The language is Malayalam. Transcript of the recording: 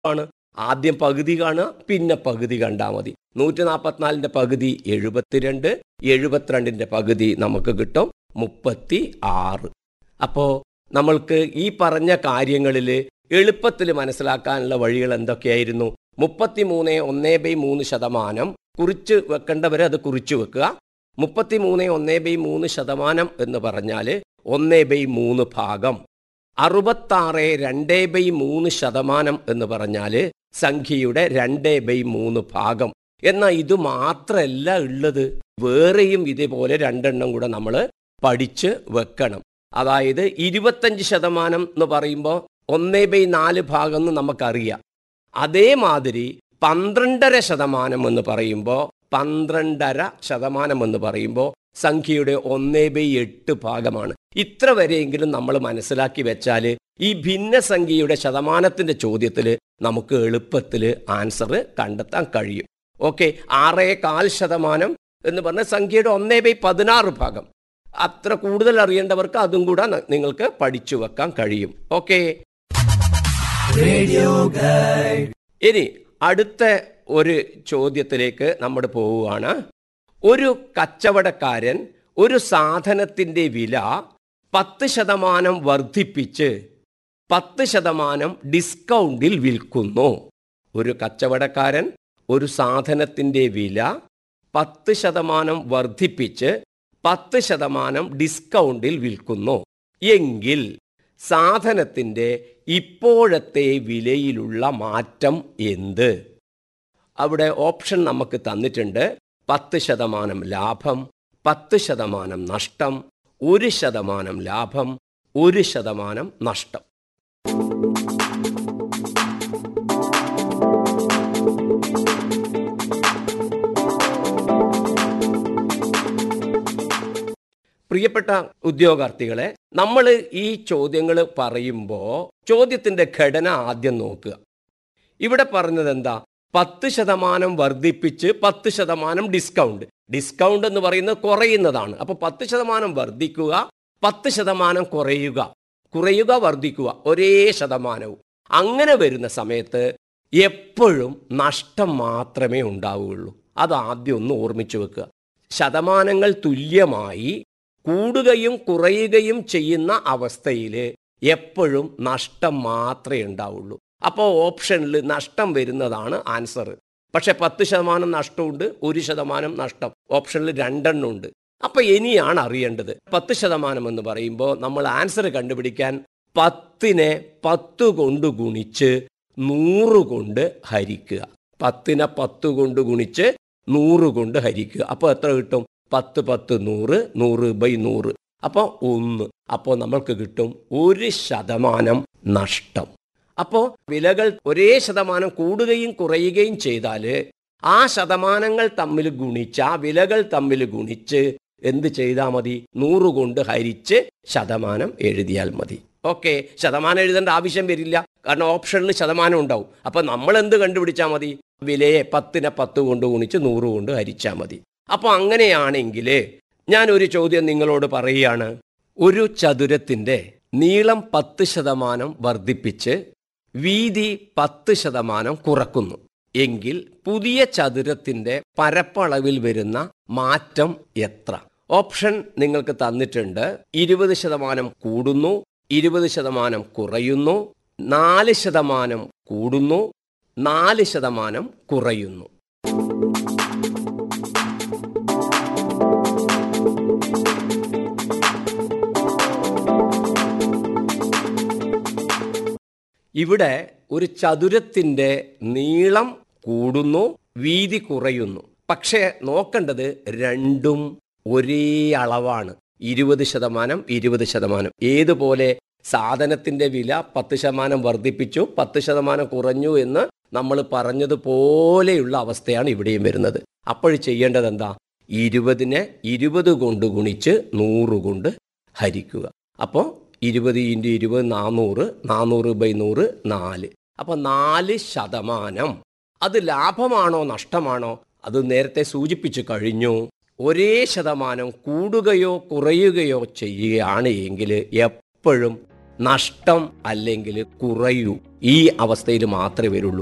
ആണ് ആദ്യം പകുതി കാണുക പിന്നെ പകുതി കണ്ടാൽ മതി നൂറ്റി നാൽപ്പത്തിനാലിൻ്റെ പകുതി എഴുപത്തിരണ്ട് എഴുപത്തിരണ്ടിൻ്റെ പകുതി നമുക്ക് കിട്ടും മുപ്പത്തി ആറ് അപ്പോൾ നമ്മൾക്ക് ഈ പറഞ്ഞ കാര്യങ്ങളിൽ എളുപ്പത്തിൽ മനസ്സിലാക്കാനുള്ള വഴികൾ എന്തൊക്കെയായിരുന്നു മുപ്പത്തി മൂന്ന് ഒന്നേ ബൈ മൂന്ന് ശതമാനം കുറിച്ച് വെക്കേണ്ടവർ അത് കുറിച്ച് വെക്കുക മുപ്പത്തി മൂന്ന് ഒന്നേ ബൈ മൂന്ന് ശതമാനം എന്ന് പറഞ്ഞാൽ ഒന്നേ ബൈ മൂന്ന് ഭാഗം അറുപത്താറ് രണ്ട് ബൈ മൂന്ന് ശതമാനം എന്ന് പറഞ്ഞാൽ സംഖ്യയുടെ രണ്ട് ബൈ മൂന്ന് ഭാഗം എന്നാൽ ഇത് മാത്രമല്ല ഉള്ളത് വേറെയും ഇതേപോലെ രണ്ടെണ്ണം കൂടെ നമ്മൾ പഠിച്ച് വെക്കണം അതായത് ഇരുപത്തഞ്ച് ശതമാനം എന്ന് പറയുമ്പോൾ ഒന്നേ ബൈ നാല് ഭാഗം എന്ന് നമുക്കറിയാം അതേമാതിരി പന്ത്രണ്ടര ശതമാനം എന്ന് പറയുമ്പോൾ പന്ത്രണ്ടര ശതമാനം എന്ന് പറയുമ്പോൾ സംഖ്യയുടെ ഒന്നേ ബൈ എട്ട് ഭാഗമാണ് ഇത്ര വരെയെങ്കിലും നമ്മൾ മനസ്സിലാക്കി വെച്ചാൽ ഈ ഭിന്നസംഖ്യയുടെ ശതമാനത്തിന്റെ ചോദ്യത്തിൽ നമുക്ക് എളുപ്പത്തിൽ ആൻസർ കണ്ടെത്താൻ കഴിയും ഓക്കെ ആറേ കാൽ ശതമാനം എന്ന് പറഞ്ഞ സംഖ്യയുടെ ഒന്നേ ബൈ പതിനാറ് ഭാഗം അത്ര കൂടുതൽ അറിയേണ്ടവർക്ക് അതും കൂടെ ന- നിങ്ങൾക്ക് പഠിച്ചു വെക്കാൻ കഴിയും ഓക്കെ ഇനി അടുത്ത ഒരു ചോദ്യത്തിലേക്ക് നമ്മൾ പോവുകയാണ് ഒരു കച്ചവടക്കാരൻ ഒരു സാധനത്തിന്റെ വില പത്ത് ശതമാനം വർദ്ധിപ്പിച്ച് പത്ത് ശതമാനം ഡിസ്കൗണ്ടിൽ വിൽക്കുന്നു ഒരു കച്ചവടക്കാരൻ ഒരു സാധനത്തിന്റെ വില പത്ത് ശതമാനം വർദ്ധിപ്പിച്ച് പത്ത് ശതമാനം ഡിസ്കൗണ്ടിൽ വിൽക്കുന്നു എങ്കിൽ സാധനത്തിന്റെ ഇപ്പോഴത്തെ വിലയിലുള്ള മാറ്റം എന്ത് അവിടെ ഓപ്ഷൻ നമുക്ക് തന്നിട്ടുണ്ട് പത്ത് ശതമാനം ലാഭം പത്ത് ശതമാനം നഷ്ടം ഒരു ശതമാനം ലാഭം ഒരു ശതമാനം നഷ്ടം പ്രിയപ്പെട്ട ഉദ്യോഗാർത്ഥികളെ നമ്മൾ ഈ ചോദ്യങ്ങൾ പറയുമ്പോൾ ചോദ്യത്തിന്റെ ഘടന ആദ്യം നോക്കുക ഇവിടെ പറഞ്ഞത് എന്താ പത്ത് ശതമാനം വർദ്ധിപ്പിച്ച് പത്ത് ശതമാനം ഡിസ്കൗണ്ട് ഡിസ്കൗണ്ട് എന്ന് പറയുന്നത് കുറയുന്നതാണ് അപ്പോൾ പത്ത് ശതമാനം വർദ്ധിക്കുക പത്ത് ശതമാനം കുറയുക കുറയുക വർദ്ധിക്കുക ഒരേ ശതമാനവും അങ്ങനെ വരുന്ന സമയത്ത് എപ്പോഴും നഷ്ടം മാത്രമേ ഉണ്ടാവുകയുള്ളൂ അത് ആദ്യം ഒന്ന് ഓർമ്മിച്ചു വെക്കുക ശതമാനങ്ങൾ തുല്യമായി കൂടുകയും കുറയുകയും ചെയ്യുന്ന അവസ്ഥയിൽ എപ്പോഴും നഷ്ടം മാത്രമേ ഉണ്ടാവുള്ളൂ അപ്പോൾ ഓപ്ഷനിൽ നഷ്ടം വരുന്നതാണ് ആൻസർ പക്ഷെ പത്ത് ശതമാനം നഷ്ടമുണ്ട് ഒരു ശതമാനം നഷ്ടം ഓപ്ഷനിൽ രണ്ടെണ്ണം ഉണ്ട് അപ്പൊ ഇനിയാണ് അറിയേണ്ടത് പത്ത് ശതമാനം എന്ന് പറയുമ്പോൾ നമ്മൾ ആൻസർ കണ്ടുപിടിക്കാൻ പത്തിനെ പത്ത് കൊണ്ട് ഗുണിച്ച് നൂറ് കൊണ്ട് ഹരിക്കുക പത്തിനെ പത്ത് കൊണ്ട് ഗുണിച്ച് നൂറ് കൊണ്ട് ഹരിക്കുക അപ്പോൾ എത്ര കിട്ടും പത്ത് പത്ത് നൂറ് നൂറ് ബൈ നൂറ് അപ്പോൾ ഒന്ന് അപ്പോൾ നമ്മൾക്ക് കിട്ടും ഒരു ശതമാനം നഷ്ടം അപ്പോൾ വിലകൾ ഒരേ ശതമാനം കൂടുകയും കുറയുകയും ചെയ്താൽ ആ ശതമാനങ്ങൾ തമ്മിൽ ഗുണിച്ച് ആ വിലകൾ തമ്മിൽ ഗുണിച്ച് എന്ത് ചെയ്താൽ മതി നൂറ് കൊണ്ട് ഹരിച്ച് ശതമാനം എഴുതിയാൽ മതി ഓക്കെ ശതമാനം എഴുതേണ്ട ആവശ്യം വരില്ല കാരണം ഓപ്ഷനിൽ ശതമാനം ഉണ്ടാവും അപ്പം നമ്മൾ എന്ത് കണ്ടുപിടിച്ചാൽ മതി വിലയെ പത്തിനെ പത്ത് കൊണ്ട് ഗുണിച്ച് നൂറ് കൊണ്ട് ഹരിച്ചാൽ മതി അപ്പോൾ അങ്ങനെയാണെങ്കിൽ ഞാൻ ഒരു ചോദ്യം നിങ്ങളോട് പറയുകയാണ് ഒരു ചതുരത്തിൻ്റെ നീളം പത്ത് ശതമാനം വർദ്ധിപ്പിച്ച് വീതി പത്ത് ശതമാനം കുറക്കുന്നു എങ്കിൽ പുതിയ ചതുരത്തിന്റെ പരപ്പളവിൽ വരുന്ന മാറ്റം എത്ര ഓപ്ഷൻ നിങ്ങൾക്ക് തന്നിട്ടുണ്ട് ഇരുപത് ശതമാനം കൂടുന്നു ഇരുപത് ശതമാനം കുറയുന്നു നാല് ശതമാനം കൂടുന്നു നാല് ശതമാനം കുറയുന്നു ഇവിടെ ഒരു ചതുരത്തിന്റെ നീളം കൂടുന്നു വീതി കുറയുന്നു പക്ഷേ നോക്കേണ്ടത് രണ്ടും ഒരേ അളവാണ് ഇരുപത് ശതമാനം ഇരുപത് ശതമാനം ഏതുപോലെ സാധനത്തിന്റെ വില പത്ത് ശതമാനം വർദ്ധിപ്പിച്ചു പത്ത് ശതമാനം കുറഞ്ഞു എന്ന് നമ്മൾ പറഞ്ഞതുപോലെയുള്ള അവസ്ഥയാണ് ഇവിടെയും വരുന്നത് അപ്പോൾ ചെയ്യേണ്ടത് എന്താ ഇരുപതിനെ ഇരുപത് കൊണ്ട് ഗുണിച്ച് നൂറ് കൊണ്ട് ഹരിക്കുക അപ്പോൾ ഇരുപത് ഇൻറ്റു ഇരുപത് നാനൂറ് നാനൂറ് ബൈ നൂറ് നാല് അപ്പോൾ നാല് ശതമാനം അത് ലാഭമാണോ നഷ്ടമാണോ അത് നേരത്തെ സൂചിപ്പിച്ചു കഴിഞ്ഞു ഒരേ ശതമാനം കൂടുകയോ കുറയുകയോ ചെയ്യുകയാണ് എങ്കിൽ എപ്പോഴും നഷ്ടം അല്ലെങ്കിൽ കുറയൂ ഈ അവസ്ഥയിൽ മാത്രമേ വരുള്ളൂ